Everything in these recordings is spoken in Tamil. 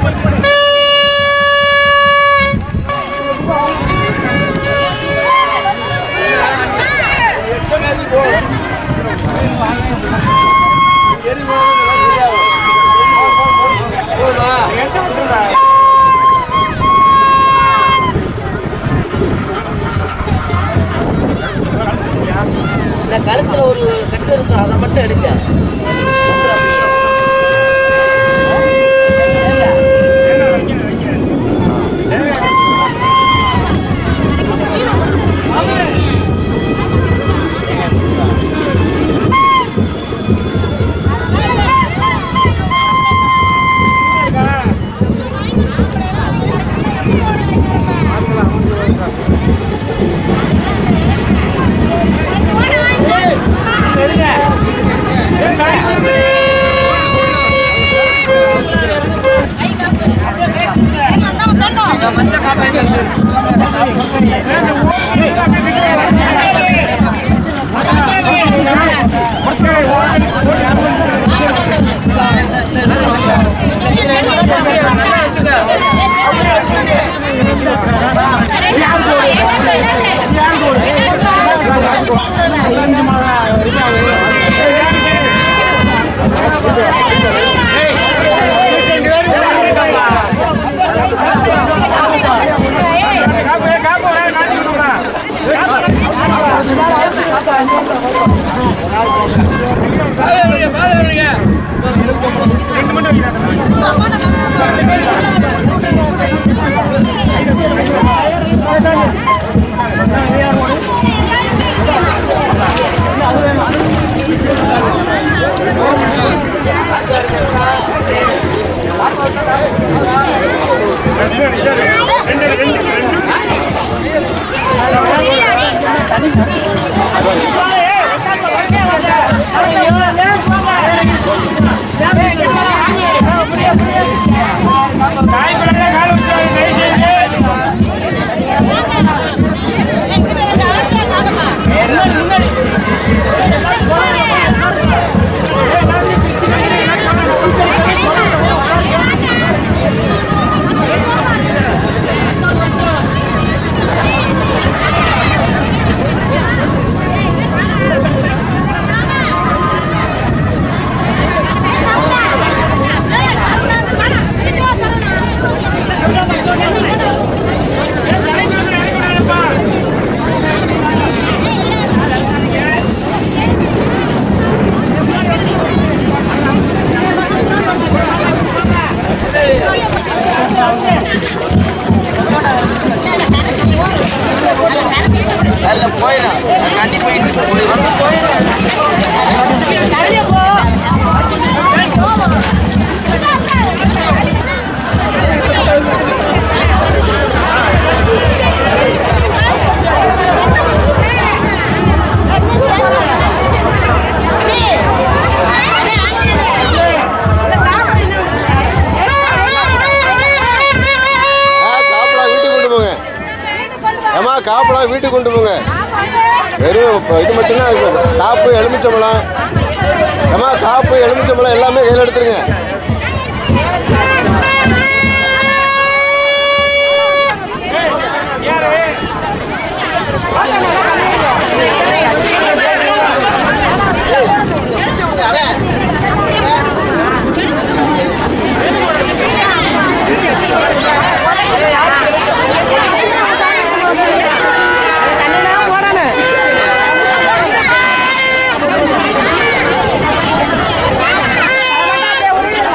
இந்த கழுத்துல ஒரு கட்டு இருக்கும் அதை மட்டும் எடுக்க அதில் போயிடும் கண்டி போயிட்டு ஆ காப்பெல்லாம் வீட்டுக்கு கொண்டு போங்க ஏமா காப்பெல்லாம் வீட்டுக்கு கொண்டு போங்க வெறும் இப்போ இது மட்டும்தான் இது. காப்பு எலுமிச்சம்பழம் ஏமா காப்பு எலுமிச்சம்பழம் எல்லாமே கையில் எடுத்துருங்க போடணும்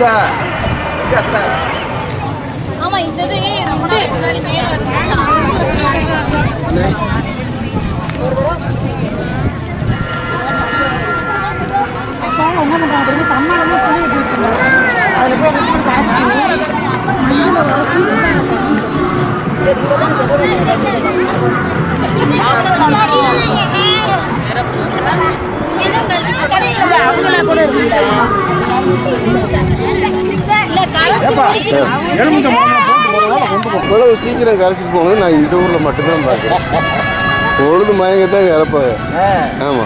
ஆமா இந்த இது ரொம்ப நாளைக்கு முன்னாடி மேல இருந்துச்சா அவங்களா கூட இருக்குல்ல இல்ல கரைச்சு குடிச்சிட்டு இவ்வளவு சீக்கிரம் கரைச்சிட்டு போகணும் நான் இந்த ஊரில் மட்டும்தான் பார்க்குறேன் பொழுது மயங்கத்தான் இறப்பாங்க ஆமாம்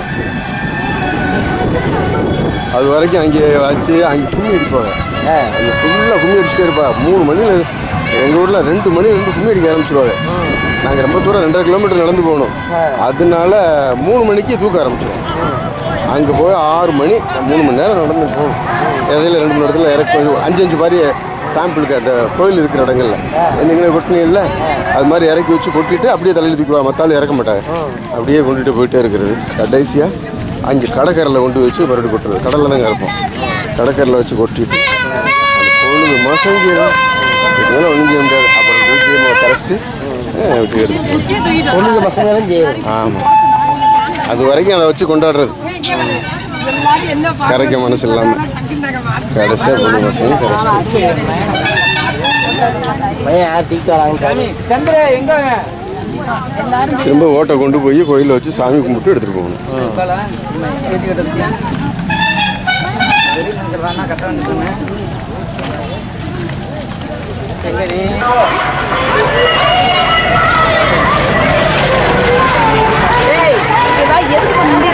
அது வரைக்கும் அங்கே வச்சு அங்கே கும்மி அடிப்பாங்க அங்கே ஃபுல்லாக கும்மி அடிச்சுட்டே இருப்பா மூணு மணியில் எங்கள் ஊரில் ரெண்டு மணி ரெண்டு கும்மி அடிக்க ஆரம்பிச்சிருவாங்க நாங்கள் ரொம்ப தூரம் ரெண்டரை கிலோமீட்டர் நடந்து போகணும் அதனால மூணு மணிக்கு தூக்க ஆரம்பிச்சிடும் அங்கே போய் ஆறு மணி மூணு மணி நேரம் நடந்து போகும் இடையில ரெண்டு மணி நேரத்தில் இறக்கி அஞ்சு அஞ்சு மாதிரி சாம்பிளுக்கு அந்த கோயில் இருக்கிற இடங்கள்ல நீங்களே கொட்டினீங்கல்ல அது மாதிரி இறக்கி வச்சு கொட்டிட்டு அப்படியே தலையில் தூக்குவாங்க மத்தாலும் இறக்க மாட்டாங்க அப்படியே கொண்டுட்டு போயிட்டே இருக்கிறது கடைசியாக அங்கே கடற்கரையில் கொண்டு வச்சு மறுபடியும் கொட்டுறது கடலில் தாங்க இருப்போம் கடற்கரையில் வச்சு கொட்டிட்டு அந்த பொழுது மசங்கிடும் இதெல்லாம் ஒன்றும் செய்ய முடியாது அப்புறம் தூக்கி நம்ம கரைச்சிட்டு அஹ், விட்டு எடுத்து பொண்ணுங்க பசங்களும் செய்யும் ஆமாம் அது வரைக்கும் அதை வச்சு கொண்டாடுறது கரைக்க மனசு இல்லாமல் கடைசியாக பொண்ணு பசங்க கரைச்சிட்டு பையன் ஆட்டிக்கு வராங்க சந்திர எங்க திரும்ப ஓட்டை கொண்டு போய் கோயிலில் வச்சு சாமி கும்பிட்டு எடுத்துகிட்டு போகணும் எதுக்கு முந்தி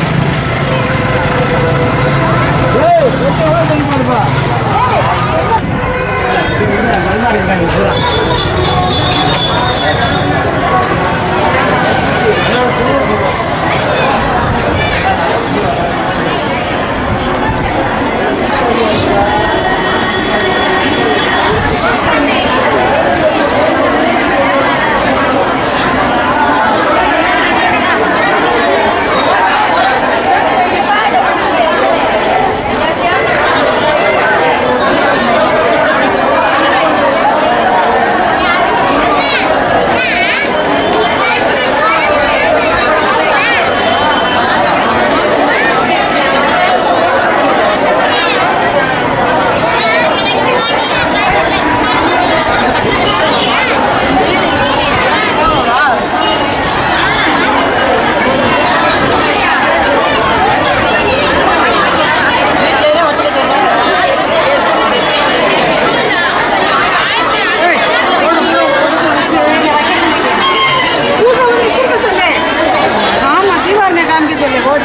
ஆமா தீபாவளி காமிக்க சொல்லி ஓடி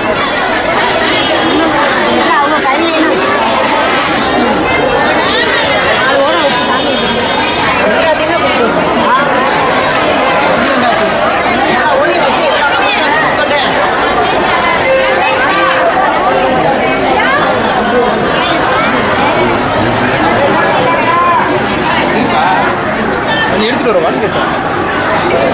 அவங்க கையிலேயே எடுத்துட்டு வரவான்னு கேட்டேன்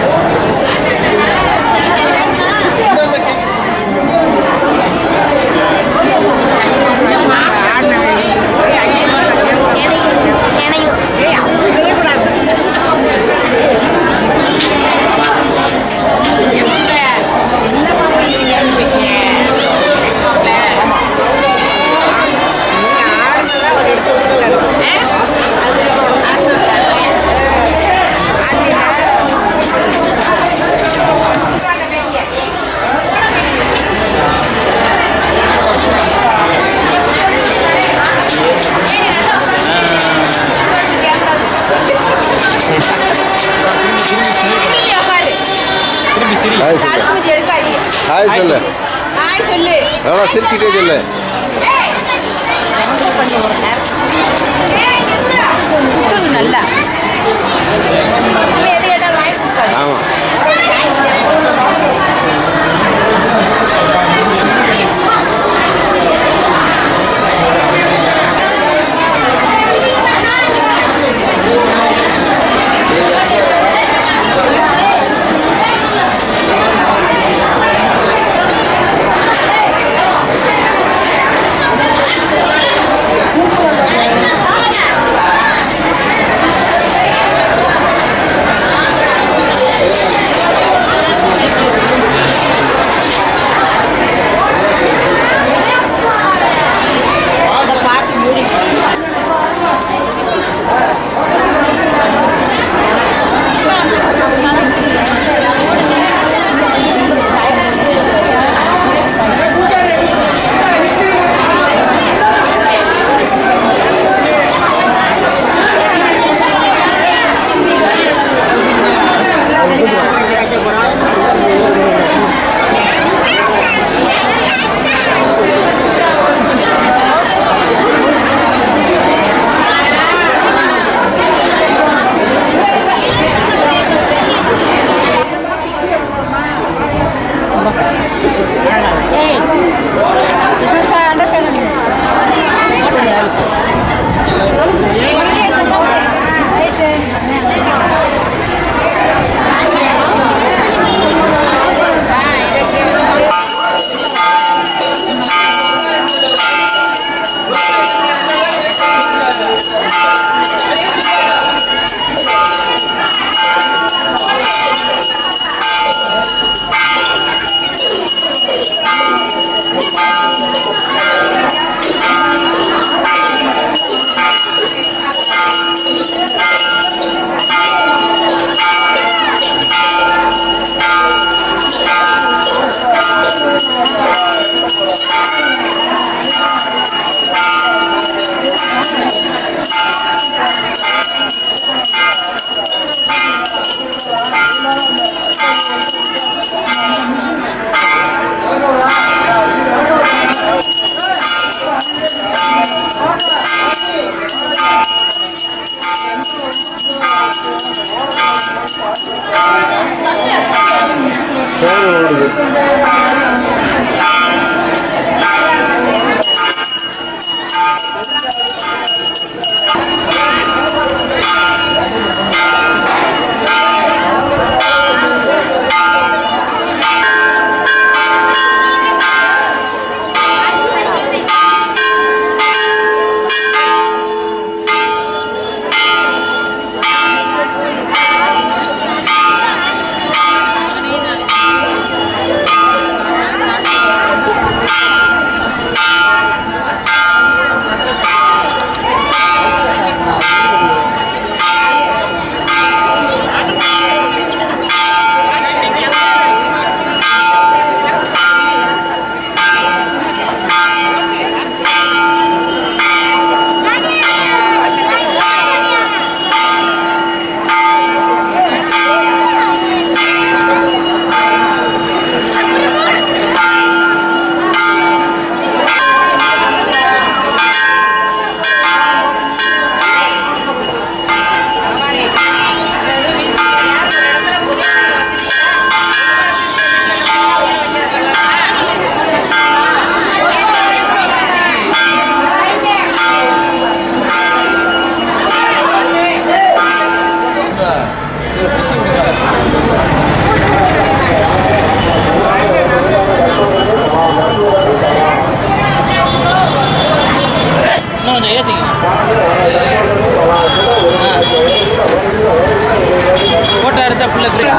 ஹாய் சொல்லு ஹாய் சொல்லு சொல்லு நல்லா சிரிச்சிட்டே சொல்லு நல்லா எது கேட்டாலும் வாங்கி கொடுக்காது ஆமாம் இன்னும் கொஞ்சம் ஏற்றிக்கணும் ஃபோட்டோ எடுத்த பிள்ளை பிரியா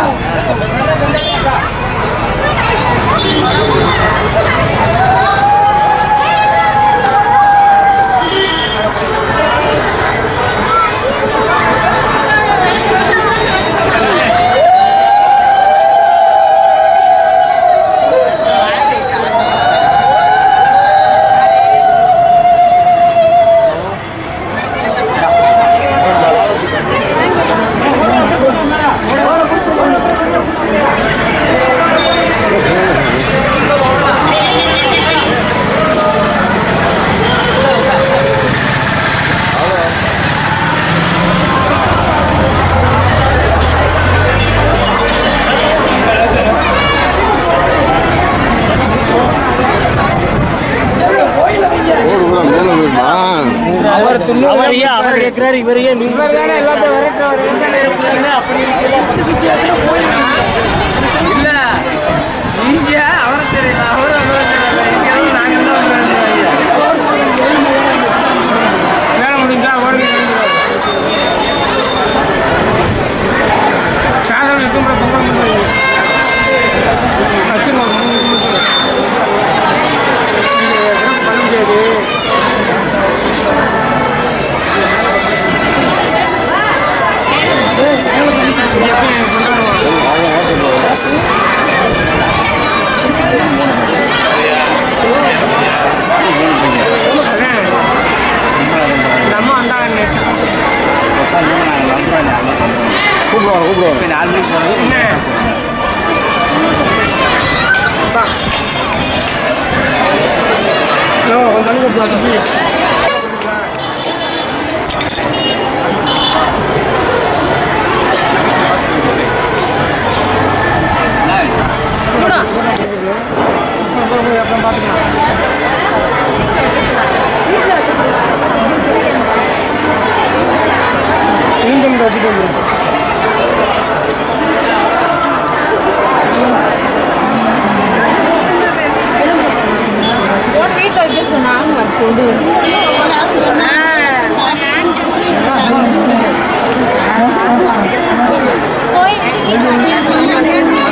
ரோடு பூரா மேலே போயிருமா அவர் துண்ணு அவர் ஏன் அவர் கேட்கிறாரு இவர் ஏன் இவர் தானே எல்லாத்தையும் விரட்டுறவர் அப்படி இல்ல நீங்க அவரை தெரியல அவரும் அவரை தெரியல நாங்க வேலை முடிஞ்சா ஓடி சாதனை இருக்கும் பொங்கல் பண்ணுவாங்க வச்சிருக்கோம் பதினஞ்சு நம்ம வந்தாங்க கூப்பிடுவாங்க கூப்பிடுவாங்க என்ன வீட்டில் வைக்க சொன்னாங்க கொண்டு போய்